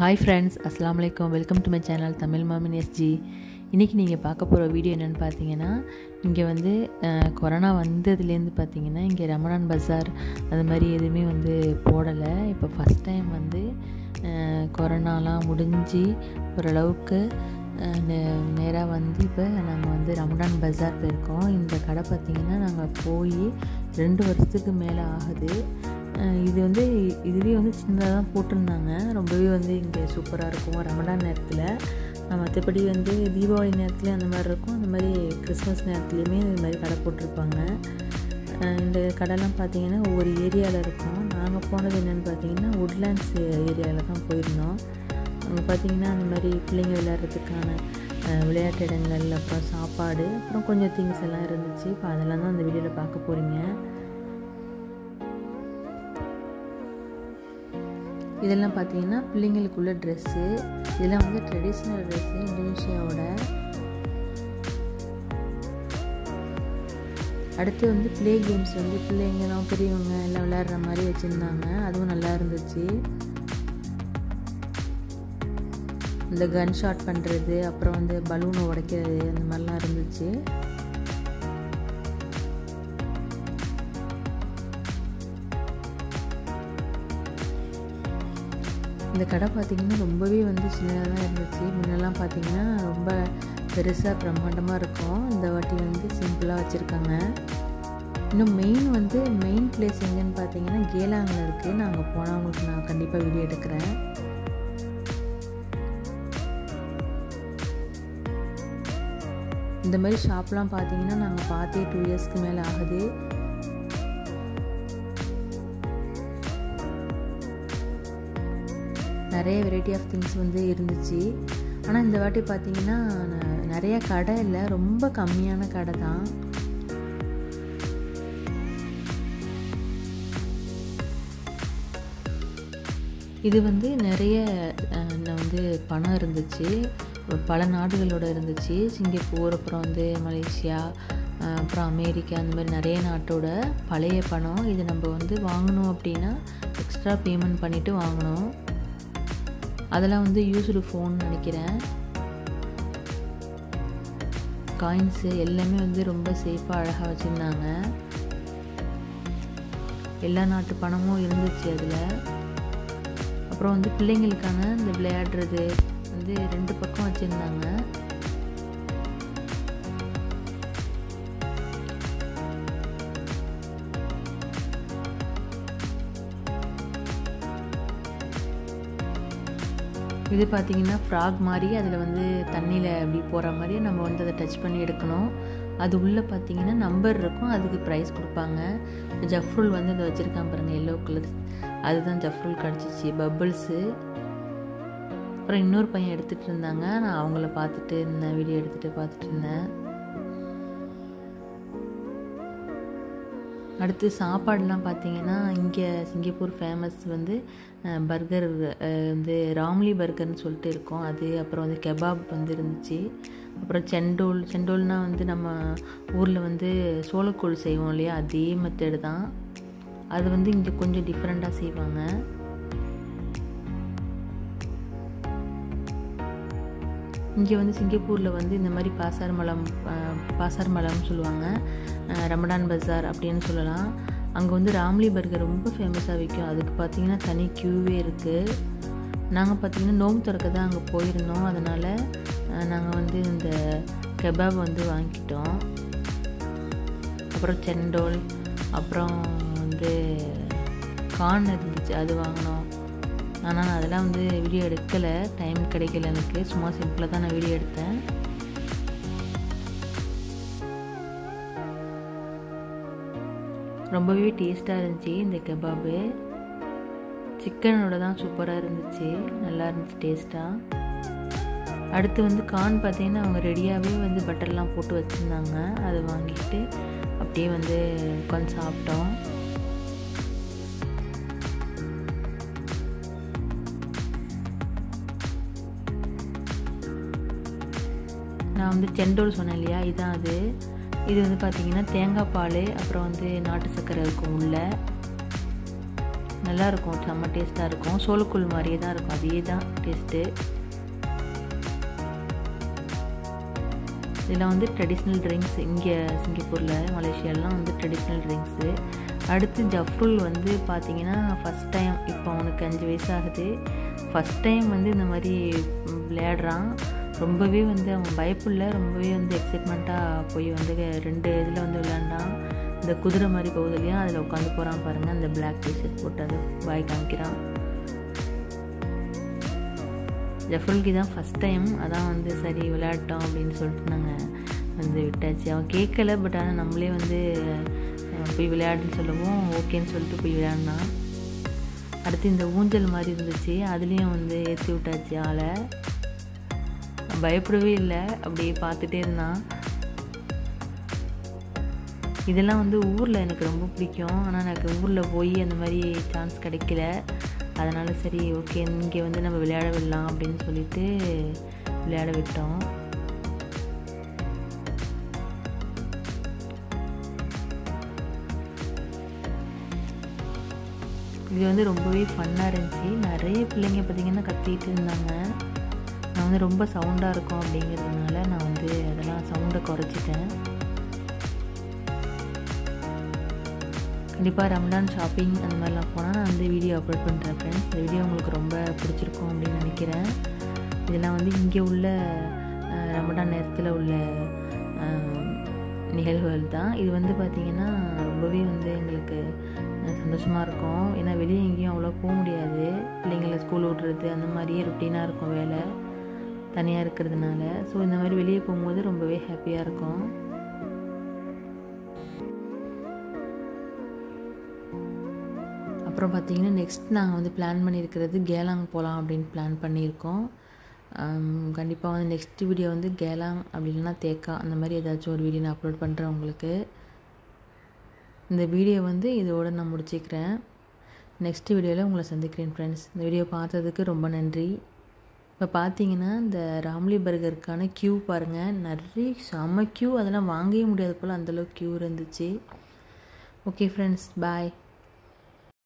hi friends அஸ்லாம் வலைக்கம் welcome to my channel Tamil மாமின் எஸ்ஜி இன்றைக்கி நீங்கள் பார்க்க போகிற வீடியோ என்னென்னு பார்த்தீங்கன்னா இங்கே வந்து அஹ், கொரோனா வந்ததுலேருந்து பார்த்தீங்கன்னா இங்கே ரமணான் பஜார் அது மாதிரி எதுவுமே வந்து போடலை இப்போ ஃபஸ்ட் டைம் வந்து அஹ், கொரோனாலாம் முடிஞ்சு ஓரளவுக்கு நேராக வந்து இப்போ நாங்கள் வந்து ரமடான் பஜார் போயிருக்கோம் இந்த கடை பார்த்திங்கன்னா நாங்கள் போய் ரெண்டு வருஷத்துக்கு மேலே ஆகுது அஹ் இது வந்து இதுவே வந்து சின்னதாக தான் போட்டிருந்தாங்க ரொம்பவே வந்து இங்கே சூப்பராக இருக்கும் ரமடான் நேரத்தில் மற்றபடி வந்து தீபாவளி நேரத்தில் அந்த மாதிரி இருக்கும் அந்த மாதிரி கிறிஸ்மஸ் நேரத்துலையுமே இது மாதிரி கடை போட்டிருப்பாங்க அஹ் இந்த கடைலாம் பார்த்தீங்கன்னா ஒவ்வொரு ஏரியாவில் இருக்கும் நாங்கள் போனது என்னென்னு பார்த்தீங்கன்னா உட்லேண்ட்ஸ் ஏரியாவில் தான் போயிருந்தோம் அங்கே பார்த்தீங்கன்னா அந்த மாதிரி பிள்ளைங்க விளையாடுறதுக்கான அஹ், விளையாட்டு இடங்கள் அப்புறம் சாப்பாடு அப்புறம் கொஞ்சம் திங்ஸ் எல்லாம் இருந்துச்சு இப்போ அதெல்லாம் தான் அந்த வீடியோவில் பார்க்க போகிறீங்க இதெல்லாம் பார்த்தீங்கன்னா பிள்ளைங்களுக்குள்ள ட்ரெஸ்ஸு இதெல்லாம் வந்து ட்ரெடிஷ்னல் ட்ரெஸ்ஸு இந்தோனேஷியாவோட அடுத்து வந்து ப்ளே கேம்ஸ் வந்து பிள்ளைங்கலாம் பெரியவங்க எல்லாம் விளையாடுற மாதிரி வச்சுருந்தாங்க அதுவும் நல்லா இருந்துச்சு இந்த கன் ஷாட் பண்ணுறது அப்புறம் வந்து பலூனை உடைக்கிறது அந்த மாதிரிலாம் இருந்துச்சு இந்த கடை பார்த்திங்கன்னா ரொம்பவே வந்து சின்னதாக தான் இருந்துச்சு முன்னெல்லாம் பார்த்தீங்கன்னா ரொம்ப பெருசாக பிரம்மாண்டமாக இருக்கும் இந்த வாட்டி வந்து சிம்பிளாக வச்சுருக்காங்க இன்னும் மெயின் வந்து மெயின் பிளேஸ் எங்கன்னு பார்த்தீங்கன்னா கேலாங்கில் இருக்குது நான் அங்கே போனால் உங்களுக்கு நான் கண்டிப்பாக வீடியோ எடுக்கிறேன் இந்த மாதிரி ஷாப்லாம் பார்த்தீங்கன்னா நாங்கள் பார்த்தே டூ இயர்ஸ்க்கு மேலே ஆகுது நிறைய வெரைட்டி ஆஃப் திங்ஸ் வந்து இருந்துச்சு ஆனால் இந்த வாட்டி பார்த்தீங்கன்னா ந- நிறைய கடை இல்லை ரொம்ப கம்மியான கடை தான் இது வந்து நிறைய அஹ், ந- வந்து பணம் இருந்துச்சு பல நாடுகளோட இருந்துச்சு சிங்கப்பூர் அப்புறம் வந்து மலேசியா அஹ், அப்புறம் அமெரிக்கா அந்த மாதிரி நிறைய நாட்டோட பழைய பணம் இது நம்ம வந்து வாங்கணும் அப்படின்னா எக்ஸ்ட்ரா பேமெண்ட் பண்ணிவிட்டு வாங்கணும் அதெல்லாம் வந்து யூஸ்டு ஃபோன் நினைக்கிறேன் காயின்ஸு எல்லாமே வந்து ரொம்ப சேஃபாக அழகாக வச்சுருந்தாங்க எல்லா நாட்டு பணமும் இருந்துச்சு அதில் அப்புறம் வந்து பிள்ளைங்களுக்கான இந்த விளையாடுறது வந்து ரெண்டு பக்கம் வச்சுருந்தாங்க இது பார்த்தீங்கன்னா ஃப்ராக் மாதிரி அதில் வந்து தண்ணியில் அப்படி போகிற மாதிரி நம்ம வந்து அதை டச் பண்ணி எடுக்கணும் அது உள்ளே பார்த்தீங்கன்னா நம்பர் இருக்கும் அதுக்கு ப்ரைஸ் கொடுப்பாங்க ஜஃப்ருல் வந்து இதை வச்சுருக்கான் பாருங்கள் எல்லோ கலர் அதுதான் ஜஃப்ருல் கிடச்சிச்சு பபிள்ஸு அப்புறம் இன்னொரு பையன் எடுத்துகிட்டு இருந்தாங்க நான் அவங்கள பார்த்துட்டு இருந்தேன் வீடியோ எடுத்துகிட்டு பார்த்துட்டு இருந்தேன் அடுத்து சாப்பாடுலாம் பார்த்தீங்கன்னா இங்கே சிங்கப்பூர் ஃபேமஸ் வந்து பர்கர் வந்து ராம்லி பர்கர்னு சொல்லிட்டு இருக்கோம் அது அப்புறம் வந்து கெபாப் வந்து இருந்துச்சு அப்புறம் செண்டோல் செண்டோல்னால் வந்து நம்ம ஊரில் வந்து சோளக்கூழ் செய்வோம் இல்லையா அதே மெத்தடு தான் அது வந்து இங்கே கொஞ்சம் டிஃப்ரெண்ட்டாக செய்வாங்க இங்கே வந்து சிங்கப்பூரில் வந்து இந்த மாதிரி பாசார் மலம் அஹ், பாசார் மலம்னு சொல்லுவாங்க அஹ், ரமடான் பஜார் அப்படின்னு சொல்லலாம் அங்கே வந்து ராம்லி பர்கர் ரொம்ப ஃபேமஸாக விற்கும் அதுக்கு பார்த்தீங்கன்னா தனி க்யூவே இருக்குது நாங்கள் பார்த்தீங்கன்னா நோம்பு திறக்க தான் அங்கே போயிருந்தோம் அதனால் நாங்கள் வந்து இந்த கெபாப் வந்து வாங்கிட்டோம் அப்புறம் செண்டோல் அப்புறம் வந்து கார்ன் இருந்துச்சு அது வாங்கினோம் ஆனால் நான் அதெல்லாம் வந்து வீடியோ எடுக்கலை டைம் கிடைக்கல எனக்கு சும்மா சிம்பிளாக தான் நான் வீடியோ எடுத்தேன் ரொம்பவே டேஸ்ட்டாக இருந்துச்சு இந்த கெபாபு சிக்கனோட தான் சூப்பராக இருந்துச்சு நல்லா இருந்துச்சு டேஸ்ட்டாக அடுத்து வந்து கார்ன் பார்த்தீங்கன்னா அவங்க ரெடியாகவே வந்து பட்டர்லாம் போட்டு வச்சுருந்தாங்க அதை வாங்கிட்டு அப்படியே வந்து உட்காந்து சாப்பிட்டோம் நான் வந்து செண்டோல் சொன்னேன் இல்லையா இதான் அது இது வந்து பார்த்தீங்கன்னா தேங்காய் பால் அப்புறம் வந்து நாட்டு சர்க்கரை இருக்கும் உள்ள நல்லாயிருக்கும் செம்ம டேஸ்ட்டாக இருக்கும் சோளக்கூழ் மாதிரியே தான் இருக்கும் அதே தான் டேஸ்ட்டு இதெல்லாம் வந்து ட்ரெடிஷ்னல் ட்ரிங்க்ஸ் இங்கே சிங்கப்பூரில் மலேசியாலலாம் வந்து ட்ரெடிஷ்னல் ட்ரிங்க்ஸு அடுத்து ஜஃப்ருல் வந்து பார்த்தீங்கன்னா ஃபஸ்ட் டைம் இப்போ அவனுக்கு அஞ்சு வயசு ஆகுது ஃபஸ்ட் டைம் வந்து இந்த மாதிரி விளையாடுறான் ரொம்பவே வந்து அவன் பயப்புள்ள ரொம்பவே வந்து எக்ஸைட்மெண்ட்டாக போய் வந்து ரெண்டு இதில் வந்து விளையாண்டான் இந்த குதிரை மாதிரி போகுது இல்லையா அதில் உட்காந்து போகிறான் பாருங்கள் அந்த பிளாக் டிஷர்ட் போட்டு அது வாய் காமிக்கிறான் ஜஃபருல்க்கு தான் ஃபஸ்ட் டைம் அதான் வந்து சரி விளையாட்டோம் அப்படின்னு சொல்லிட்டு நாங்கள் வந்து விட்டாச்சு அவன் கேட்கல பட் ஆனால் நம்மளே வந்து போய் விளையாடுன்னு சொல்லவும் ஓகேன்னு சொல்லிட்டு போய் விளையாடினான் அடுத்து இந்த ஊஞ்சல் மாதிரி இருந்துச்சு அதுலேயும் வந்து ஏற்றி விட்டாச்சு ஆளை பயப்படவே இல்லை அப்படியே பார்த்துட்டே இருந்தான் இதெல்லாம் வந்து ஊரில் எனக்கு ரொம்ப பிடிக்கும் ஆனால் எனக்கு ஊரில் போய் அந்த மாதிரி சான்ஸ் கிடைக்கல அதனால் சரி ஓகே இங்கே வந்து நம்ம விளையாட விடலாம் அப்படின்னு சொல்லிட்டு விளையாட விட்டோம் இது வந்து ரொம்பவே ஃபன்னாக இருந்துச்சு நிறைய பிள்ளைங்க பார்த்திங்கன்னா கத்திட்டு இருந்தாங்க நான் வந்து ரொம்ப சவுண்டாக இருக்கும் அப்படிங்கிறதுனால நான் வந்து அதெல்லாம் சவுண்டை குறைச்சிட்டேன் கண்டிப்பாக ரம்லான் ஷாப்பிங் அந்த மாதிரிலாம் போனால் நான் வந்து வீடியோ அப்லோட் பண்ணுறேன் ஃப்ரெண்ட்ஸ் இந்த வீடியோ உங்களுக்கு ரொம்ப பிடிச்சிருக்கும் அப்படின்னு நினைக்கிறேன் இதெல்லாம் வந்து இங்கே உள்ள ரமடான் நேரத்தில் உள்ள நிகழ்வுகள் தான் இது வந்து பார்த்திங்கன்னா ரொம்பவே வந்து எங்களுக்கு சந்தோஷமாக இருக்கும் ஏன்னா வெளியே எங்கேயும் அவ்வளோ போக முடியாது பிள்ளைங்களை ஸ்கூல் விட்றது அந்த மாதிரியே ருட்டீனாக இருக்கும் வேலை தனியாக இருக்கிறதுனால ஸோ இந்த மாதிரி வெளியே போகும்போது ரொம்பவே ஹாப்பியாக இருக்கும் அப்புறம் பார்த்திங்கன்னா நெக்ஸ்ட் நாங்கள் வந்து பிளான் பண்ணியிருக்கிறது கேலாங் போகலாம் அப்படின்னு பிளான் பண்ணியிருக்கோம் கண்டிப்பாக வந்து நெக்ஸ்ட் வீடியோ வந்து கேலாங் அப்படி இல்லைன்னா தேக்கா அந்த மாதிரி ஏதாச்சும் ஒரு வீடியோ நான் அப்லோட் பண்ணுறேன் உங்களுக்கு இந்த வீடியோ வந்து இதோடு நான் முடிச்சுக்கிறேன் நெக்ஸ்ட் வீடியோவில் உங்களை சந்திக்கிறேன் ஃப்ரெண்ட்ஸ் இந்த வீடியோ பார்த்ததுக்கு ரொம்ப நன்றி இப்போ பார்த்தீங்கன்னா இந்த ராம்லி பர்கருக்கான க்யூ பாருங்கள் நிறைய செம்ம க்யூ அதெல்லாம் வாங்கவே முடியாது போல் அந்தளவுக்கு க்யூ இருந்துச்சு ஓகே ஃப்ரெண்ட்ஸ் பாய்